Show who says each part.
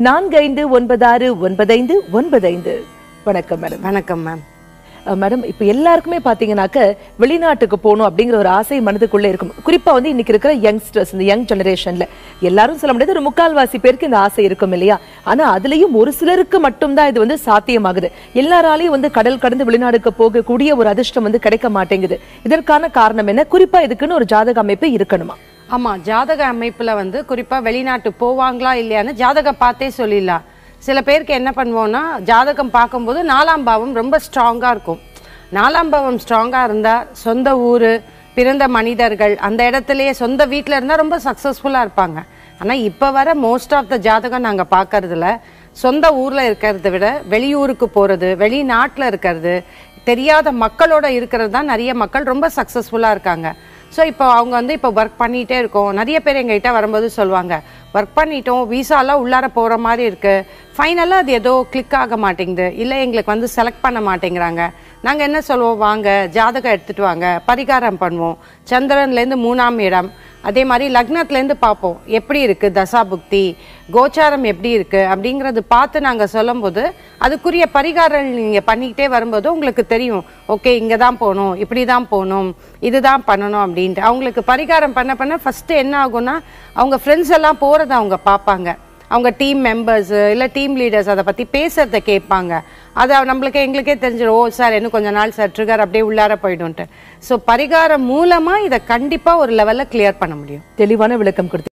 Speaker 1: நான்கு ஐந்து ஒன்பது ஆறு ஒன்பதைந்து ஒன்பதைந்து வணக்கம் மேடம்
Speaker 2: வணக்கம் மேம்
Speaker 1: அஹ் மேடம் இப்ப எல்லாருக்குமே பாத்தீங்கன்னாக்க வெளிநாட்டுக்கு போகணும் அப்படிங்கிற ஒரு ஆசை மனதுக்குள்ள இருக்கும் குறிப்பா வந்து இன்னைக்கு இருக்கிற யங்ஸ்டர்ஸ் இந்த யங் ஜெனரேஷன்ல எல்லாரும் சொல்ல முடியாது ஒரு முக்கால்வாசி பேருக்கு இந்த ஆசை இருக்கும் இல்லையா ஆனா அதுலயும் ஒரு சிலருக்கு மட்டும்தான் இது வந்து சாத்தியமாகுது எல்லாராலையும் வந்து கடல் கடந்து வெளிநாடுக்கு போகக்கூடிய ஒரு அதிர்ஷ்டம் வந்து கிடைக்க மாட்டேங்குது இதற்கான காரணம் என்ன குறிப்பா இதுக்குன்னு ஒரு ஜாதக அமைப்பு இருக்கணுமா
Speaker 2: ஆமா ஜாதக அமைப்புல வந்து குறிப்பா வெளிநாட்டு போவாங்களா இல்லையான்னு ஜாதகம் பார்த்தே சொல்லிடலாம் சில பேருக்கு என்ன பண்ணுவோம்னா ஜாதகம் பார்க்கும்போது நாலாம் பாவம் ரொம்ப ஸ்ட்ராங்கா இருக்கும் நாலாம் பாவம் ஸ்ட்ராங்கா இருந்தா சொந்த ஊரு பிறந்த மனிதர்கள் அந்த இடத்துலயே சொந்த வீட்ல இருந்தா ரொம்ப சக்சஸ்ஃபுல்லா இருப்பாங்க ஆனா இப்ப வர மோஸ்ட் ஆஃப் த ஜாதகம் நாங்க பார்க்கறதுல சொந்த ஊர்ல இருக்கிறத விட வெளியூருக்கு போறது வெளிநாட்டுல இருக்கிறது தெரியாத மக்களோட இருக்கிறது தான் நிறைய மக்கள் ரொம்ப சக்சஸ்ஃபுல்லா இருக்காங்க ஸோ இப்போ அவங்க வந்து இப்போ ஒர்க் பண்ணிகிட்டே இருக்கோம் நிறைய பேர் எங்ககிட்ட வரும்போது சொல்லுவாங்க ஒர்க் பண்ணிட்டோம் விசாலாம் உள்ளார போகிற மாதிரி இருக்கு ஃபைனலாக அது ஏதோ கிளிக் ஆக மாட்டேங்குது இல்லை எங்களுக்கு வந்து செலக்ட் பண்ண மாட்டேங்கிறாங்க நாங்கள் என்ன சொல்லுவோம் வாங்க ஜாதகம் எடுத்துட்டு வாங்க பரிகாரம் பண்ணுவோம் சந்திரன்லேருந்து மூணாம் இடம் அதே மாதிரி லக்னத்துலேருந்து பார்ப்போம் எப்படி இருக்கு தசா புக்தி கோச்சாரம் எப்படி இருக்கு அப்படிங்கறது பார்த்து நாங்கள் சொல்லும்போது அதுக்குரிய பரிகாரம் நீங்கள் பண்ணிக்கிட்டே வரும்போது உங்களுக்கு தெரியும் ஓகே இங்கே தான் போகணும் இப்படி தான் போகணும் இதுதான் பண்ணணும் அப்படின்ட்டு அவங்களுக்கு பரிகாரம் பண்ண பண்ண ஃபர்ஸ்ட் என்ன ஆகும்னா அவங்க ஃப்ரெண்ட்ஸ் எல்லாம் போகிறத அவங்க பார்ப்பாங்க அவங்க டீம் மெம்பர்ஸ் இல்லை டீம் லீடர்ஸ் அதை பற்றி பேசுறத கேட்பாங்க அது நம்மளுக்கு எங்களுக்கே தெரிஞ்சிடும் ஓ சார் இன்னும் கொஞ்ச நாள் சார் ட்ரிகர் அப்படியே உள்ளார போயிடும்ட்டு ஸோ பரிகாரம் மூலமாக இதை கண்டிப்பாக ஒரு லெவலில் கிளியர் பண்ண முடியும்
Speaker 1: தெளிவான விளக்கம் கொடுத்து